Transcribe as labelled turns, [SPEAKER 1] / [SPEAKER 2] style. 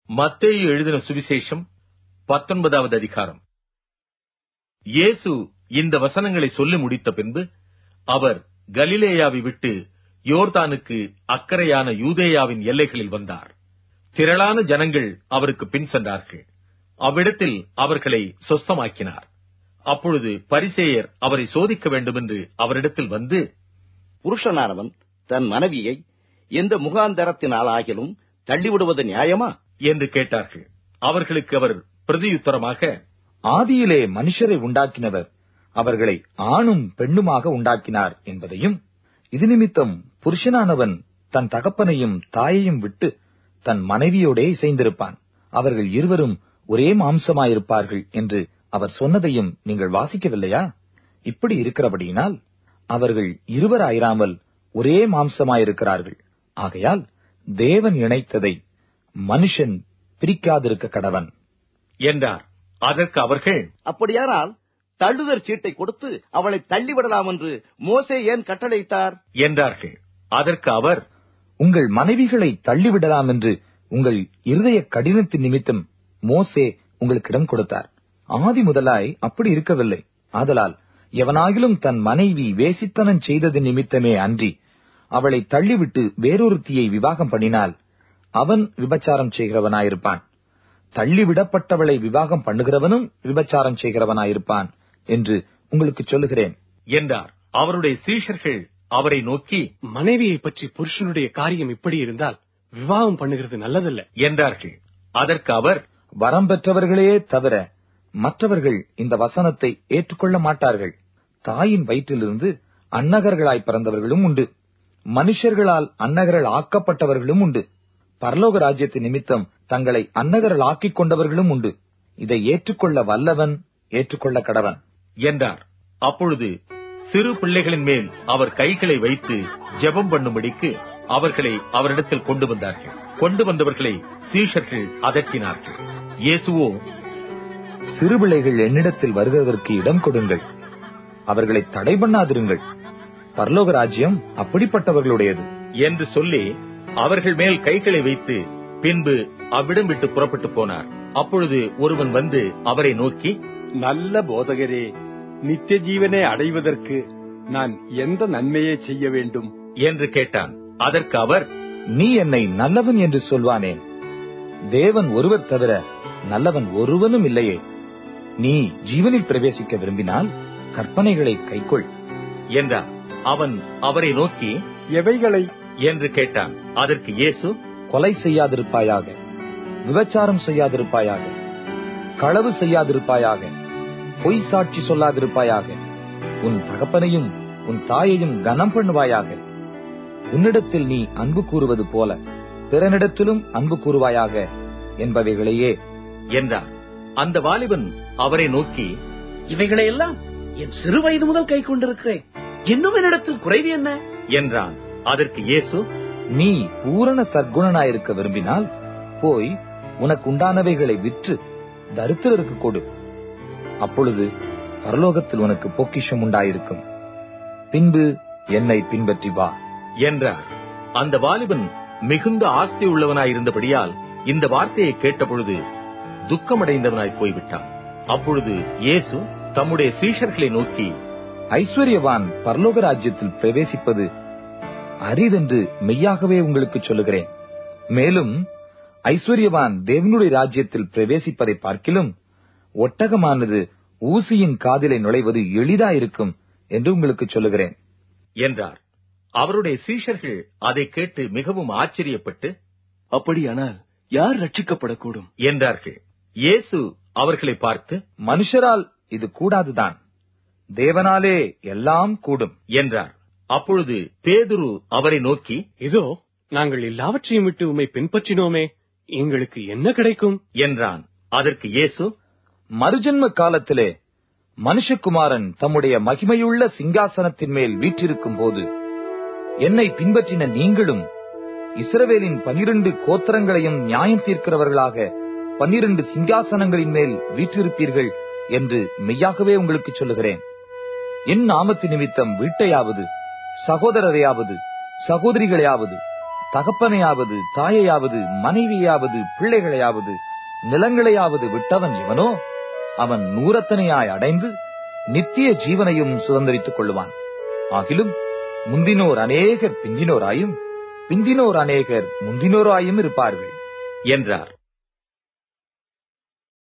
[SPEAKER 1] மத்தேயு எழுதின சுவிசேஷம் பத்தொன்பதாவது அதிகாரம் இயேசு இந்த வசனங்களை சொல்லி முடித்த பின்பு அவர் கலிலேயாவை விட்டு யோர்தானுக்கு அக்கறையான யூதேயாவின் எல்லைகளில் வந்தார் திரளான ஜனங்கள் அவருக்கு பின் சென்றார்கள் அவ்விடத்தில் அவர்களை சொஸ்தமாக்கினார் அப்பொழுது பரிசேயர் அவரை சோதிக்க வேண்டும் என்று அவரிடத்தில் வந்து
[SPEAKER 2] புருஷனானவன் தன் மனைவியை எந்த முகாந்தரத்தினாலாகிலும் தள்ளிவிடுவது நியாயமா
[SPEAKER 1] என்று கேட்டார்கள் அவர்களுக்கு அவர் பிரதியுத்தரமாக
[SPEAKER 3] ஆதியிலே மனுஷரை உண்டாக்கினவர் அவர்களை ஆணும் பெண்ணுமாக உண்டாக்கினார் என்பதையும் இது நிமித்தம் புருஷனானவன் தன் தகப்பனையும் தாயையும் விட்டு தன் மனைவியோடே இசைந்திருப்பான் அவர்கள் இருவரும் ஒரே மாம்சமாயிருப்பார்கள் என்று அவர் சொன்னதையும் நீங்கள் வாசிக்கவில்லையா இப்படி இருக்கிறபடியினால் அவர்கள் இருவராயிராமல் ஒரே மாம்சமாயிருக்கிறார்கள் ஆகையால் தேவன் இணைத்ததை மனுஷன் பிரிக்காதிருக்க கடவன்
[SPEAKER 1] என்றார் அதற்கு அவர்கள்
[SPEAKER 2] அப்படியானால் தள்ளுதற் சீட்டை கொடுத்து அவளை தள்ளிவிடலாம் என்று மோசே ஏன் கட்டளையிட்டார்
[SPEAKER 1] என்றார்கள் அதற்கு அவர்
[SPEAKER 3] உங்கள் மனைவிகளை தள்ளிவிடலாம் என்று உங்கள் இருதய கடினத்தின் நிமித்தம் மோசே உங்களுக்கு இடம் கொடுத்தார் ஆதி முதலாய் அப்படி இருக்கவில்லை ஆதலால் எவனாகிலும் தன் மனைவி வேசித்தனம் செய்தது நிமித்தமே அன்றி அவளை தள்ளிவிட்டு வேறொருத்தியை விவாகம் பண்ணினால் அவன் விபச்சாரம் செய்கிறவனாயிருப்பான் தள்ளிவிடப்பட்டவளை விவாகம் பண்ணுகிறவனும் விபச்சாரம் செய்கிறவனாயிருப்பான் என்று உங்களுக்கு சொல்லுகிறேன்
[SPEAKER 1] என்றார் அவருடைய சீஷர்கள் அவரை நோக்கி
[SPEAKER 4] மனைவியை பற்றி புருஷனுடைய காரியம் இப்படி இருந்தால் விவாகம் பண்ணுகிறது நல்லதல்ல
[SPEAKER 1] என்றார்கள் அதற்கு அவர்
[SPEAKER 3] வரம் பெற்றவர்களே தவிர மற்றவர்கள் இந்த வசனத்தை ஏற்றுக்கொள்ள மாட்டார்கள் தாயின் வயிற்றிலிருந்து அன்னகர்களாய் பிறந்தவர்களும் உண்டு மனுஷர்களால் அன்னகர்கள் ஆக்கப்பட்டவர்களும் உண்டு பரலோக ராஜ்யத்தின் நிமித்தம் தங்களை அன்னகர்கள் ஆக்கிக் கொண்டவர்களும் உண்டு இதை ஏற்றுக்கொள்ள வல்லவன் ஏற்றுக்கொள்ள கடவன்
[SPEAKER 1] என்றார் அப்பொழுது சிறு பிள்ளைகளின் மேல் அவர் கைகளை வைத்து ஜெபம் பண்ணும்படிக்கு அவர்களை அவரிடத்தில் கொண்டு வந்தார்கள் கொண்டு வந்தவர்களை சீஷர்கள் அதட்டினார்கள் இயேசுவோ
[SPEAKER 3] சிறுபிள்ளைகள் என்னிடத்தில் வருகிறதற்கு இடம் கொடுங்கள் அவர்களை தடை பண்ணாதிருங்கள் பரலோக ராஜ்யம் அப்படிப்பட்டவர்களுடையது
[SPEAKER 1] என்று சொல்லி அவர்கள் மேல் கைகளை வைத்து பின்பு அவ்விடம் விட்டு புறப்பட்டு போனார் அப்பொழுது ஒருவன் வந்து அவரை நோக்கி
[SPEAKER 5] நல்ல போதகரே நித்திய ஜீவனை அடைவதற்கு நான் எந்த நன்மையை செய்ய வேண்டும்
[SPEAKER 1] என்று கேட்டான் அதற்கு அவர்
[SPEAKER 3] நீ என்னை நல்லவன் என்று சொல்வானேன் தேவன் ஒருவர் தவிர நல்லவன் ஒருவனும் இல்லையே நீ ஜீவனில் பிரவேசிக்க விரும்பினால் கற்பனைகளை கைக்கொள்
[SPEAKER 1] என்றார் அவன் அவரை நோக்கி
[SPEAKER 5] எவைகளை
[SPEAKER 1] என்று கேட்டான் அதற்கு இயேசு
[SPEAKER 3] கொலை செய்யாதிருப்பாயாக விபச்சாரம் செய்யாதிருப்பாயாக களவு செய்யாதிருப்பாயாக பொய் சாட்சி சொல்லாதிருப்பாயாக உன் தகப்பனையும் உன் தாயையும் கனம் பண்ணுவாயாக உன்னிடத்தில் நீ அன்பு கூறுவது போல பிறனிடத்திலும் அன்பு கூறுவாயாக என்பவைகளையே
[SPEAKER 1] என்றார் அந்த வாலிபன் அவரை நோக்கி
[SPEAKER 6] இவைகளையெல்லாம் என் சிறு வயது முதல் கை கொண்டிருக்கிறேன் இன்னும் என்னிடத்தில் குறைவு என்ன
[SPEAKER 1] என்றான் அதற்கு இயேசு
[SPEAKER 3] நீ பூரண சற்குணனாயிருக்க விரும்பினால் போய் உனக்கு உண்டானவைகளை விற்று தரித்திரருக்கு கொடு அப்பொழுது பரலோகத்தில் உனக்கு பொக்கிஷம் உண்டாயிருக்கும் பின்பு என்னை பின்பற்றி வா
[SPEAKER 1] என்றார் அந்த வாலிபன் மிகுந்த ஆஸ்தி உள்ளவனாயிருந்தபடியால் இந்த வார்த்தையை கேட்டபொழுது துக்கமடைந்தவனாய் போய்விட்டான் அப்பொழுது இயேசு தம்முடைய சீஷர்களை நோக்கி
[SPEAKER 3] ஐஸ்வர்யவான் பரலோக ராஜ்யத்தில் பிரவேசிப்பது அரிதென்று மெய்யாகவே உங்களுக்கு சொல்லுகிறேன் மேலும் ஐஸ்வர்யவான் தேவனுடைய ராஜ்யத்தில் பிரவேசிப்பதை பார்க்கிலும் ஒட்டகமானது ஊசியின் காதிலை நுழைவது எளிதாயிருக்கும் என்று உங்களுக்கு சொல்லுகிறேன்
[SPEAKER 1] என்றார் அவருடைய சீஷர்கள் அதை கேட்டு மிகவும் ஆச்சரியப்பட்டு
[SPEAKER 6] அப்படியானால் யார் ரட்சிக்கப்படக்கூடும்
[SPEAKER 1] என்றார்கள் இயேசு அவர்களை பார்த்து
[SPEAKER 3] மனுஷரால் இது கூடாதுதான் தேவனாலே எல்லாம் கூடும்
[SPEAKER 1] என்றார் அப்பொழுது பேதுரு அவரை நோக்கி
[SPEAKER 4] இதோ நாங்கள் எல்லாவற்றையும் விட்டு உம்மை பின்பற்றினோமே எங்களுக்கு என்ன கிடைக்கும்
[SPEAKER 1] என்றான் அதற்கு இயேசு
[SPEAKER 3] மறுஜன்ம காலத்திலே மனுஷகுமாரன் தம்முடைய மகிமையுள்ள சிங்காசனத்தின் மேல் வீற்றிருக்கும் போது என்னை பின்பற்றின நீங்களும் இஸ்ரவேலின் பனிரெண்டு கோத்திரங்களையும் நியாயம் தீர்க்கிறவர்களாக பன்னிரண்டு சிங்காசனங்களின் மேல் வீற்றிருப்பீர்கள் என்று மெய்யாகவே உங்களுக்கு சொல்லுகிறேன் என் நாமத்து நிமித்தம் வீட்டையாவது சகோதரரையாவது சகோதரிகளையாவது தகப்பனையாவது தாயையாவது மனைவியாவது பிள்ளைகளையாவது நிலங்களையாவது விட்டவன் எவனோ அவன் நூறத்தனையாய் அடைந்து நித்திய ஜீவனையும் சுதந்திரித்துக் கொள்ளுவான் ஆகிலும் முந்தினோர் அநேகர் பிந்தினோராயும் பிந்தினோர் அநேகர் முந்தினோராயும் இருப்பார்கள்
[SPEAKER 1] என்றார்